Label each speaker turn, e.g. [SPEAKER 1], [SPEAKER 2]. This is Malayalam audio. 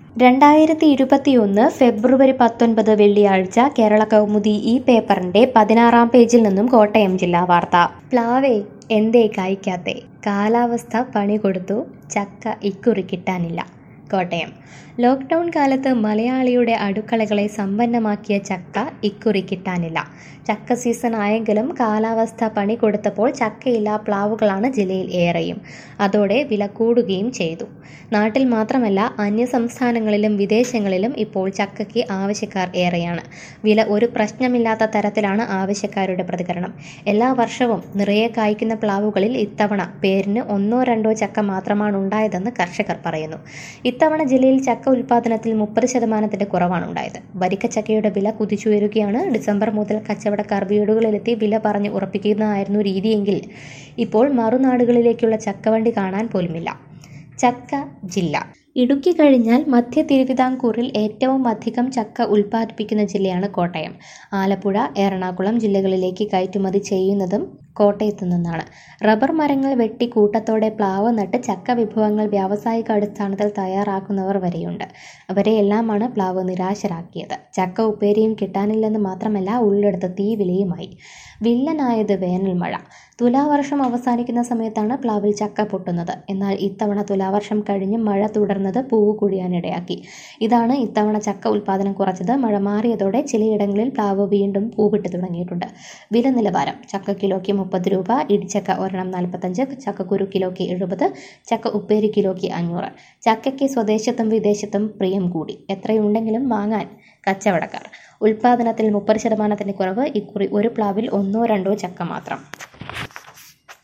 [SPEAKER 1] രണ്ടായിരത്തി ഇരുപത്തിയൊന്ന് ഫെബ്രുവരി പത്തൊൻപത് വെള്ളിയാഴ്ച കേരള കൗമുദി ഈ പേപ്പറിന്റെ പതിനാറാം പേജിൽ നിന്നും കോട്ടയം ജില്ലാ വാർത്ത പ്ലാവേ എന്തേ കായ്ക്കാത്തെ കാലാവസ്ഥ പണി കൊടുത്തു ചക്ക ഇക്കുറി കിട്ടാനില്ല കോട്ടയം ലോക്ക്ഡൗൺ കാലത്ത് മലയാളിയുടെ അടുക്കളകളെ സമ്പന്നമാക്കിയ ചക്ക ഇക്കുറി കിട്ടാനില്ല ചക്ക സീസൺ ആയെങ്കിലും കാലാവസ്ഥ പണി കൊടുത്തപ്പോൾ ചക്കയില്ല പ്ലാവുകളാണ് ജില്ലയിൽ ഏറെയും അതോടെ വില കൂടുകയും ചെയ്തു നാട്ടിൽ മാത്രമല്ല അന്യ സംസ്ഥാനങ്ങളിലും വിദേശങ്ങളിലും ഇപ്പോൾ ചക്കയ്ക്ക് ആവശ്യക്കാർ ഏറെയാണ് വില ഒരു പ്രശ്നമില്ലാത്ത തരത്തിലാണ് ആവശ്യക്കാരുടെ പ്രതികരണം എല്ലാ വർഷവും നിറയെ കായ്ക്കുന്ന പ്ലാവുകളിൽ ഇത്തവണ പേരിന് ഒന്നോ രണ്ടോ ചക്ക മാത്രമാണ് ഉണ്ടായതെന്ന് കർഷകർ പറയുന്നു ഇത്തവണ ജില്ലയിൽ ചക്ക ഉൽപാദനത്തിൽ മുപ്പത് ശതമാനത്തിന്റെ കുറവാണ് ഉണ്ടായത് വരിക്കച്ചക്കയുടെ വില കുതിച്ചുയരുകയാണ് ഡിസംബർ മുതൽ കച്ചവടക്കാർ വീടുകളിലെത്തി വില പറഞ്ഞ് ഉറപ്പിക്കുന്നതായിരുന്നു രീതിയെങ്കിൽ ഇപ്പോൾ മറുനാടുകളിലേക്കുള്ള ചക്കവണ്ടി കാണാൻ പോലുമില്ല ചക്ക ജില്ല ഇടുക്കി കഴിഞ്ഞാൽ മധ്യ തിരുവിതാംകൂറിൽ ഏറ്റവും അധികം ചക്ക ഉൽപ്പാദിപ്പിക്കുന്ന ജില്ലയാണ് കോട്ടയം ആലപ്പുഴ എറണാകുളം ജില്ലകളിലേക്ക് കയറ്റുമതി ചെയ്യുന്നതും കോട്ടയത്തു നിന്നാണ് റബ്ബർ മരങ്ങൾ വെട്ടി കൂട്ടത്തോടെ പ്ലാവ് നട്ട് ചക്ക വിഭവങ്ങൾ വ്യാവസായിക അടിസ്ഥാനത്തിൽ തയ്യാറാക്കുന്നവർ വരെയുണ്ട് അവരെയെല്ലാമാണ് പ്ലാവ് നിരാശരാക്കിയത് ചക്ക ഉപ്പേരിയും കിട്ടാനില്ലെന്ന് മാത്രമല്ല ഉള്ളെടുത്ത് തീ വിലയുമായി വില്ലനായത് വേനൽ മഴ തുലാവർഷം അവസാനിക്കുന്ന സമയത്താണ് പ്ലാവിൽ ചക്ക പൊട്ടുന്നത് എന്നാൽ ഇത്തവണ തുലാവർഷം കഴിഞ്ഞ് മഴ തുടർന്നത് പൂവ് കുഴിയാനിടയാക്കി ഇതാണ് ഇത്തവണ ചക്ക ഉൽപ്പാദനം കുറച്ചത് മഴ മാറിയതോടെ ചിലയിടങ്ങളിൽ പ്ലാവ് വീണ്ടും പൂവിട്ട് തുടങ്ങിയിട്ടുണ്ട് വില നിലവാരം ചക്ക കിലോയ്ക്ക് മുപ്പത് രൂപ ഇടിച്ചക്ക ഒരെണ്ണം നാൽപ്പത്തഞ്ച് ചക്കക്കുരു കിലോയ്ക്ക് എഴുപത് ചക്ക ഉപ്പേരി കിലോയ്ക്ക് അഞ്ഞൂറ് ചക്കയ്ക്ക് സ്വദേശത്തും വിദേശത്തും പ്രിയം കൂടി എത്രയുണ്ടെങ്കിലും വാങ്ങാൻ കച്ചവടക്കാർ ഉൽപാദനത്തിൽ മുപ്പത് ശതമാനത്തിന് കുറവ് ഇക്കുറി ഒരു പ്ലാവിൽ ഒന്നോ രണ്ടോ ചക്ക മാത്രം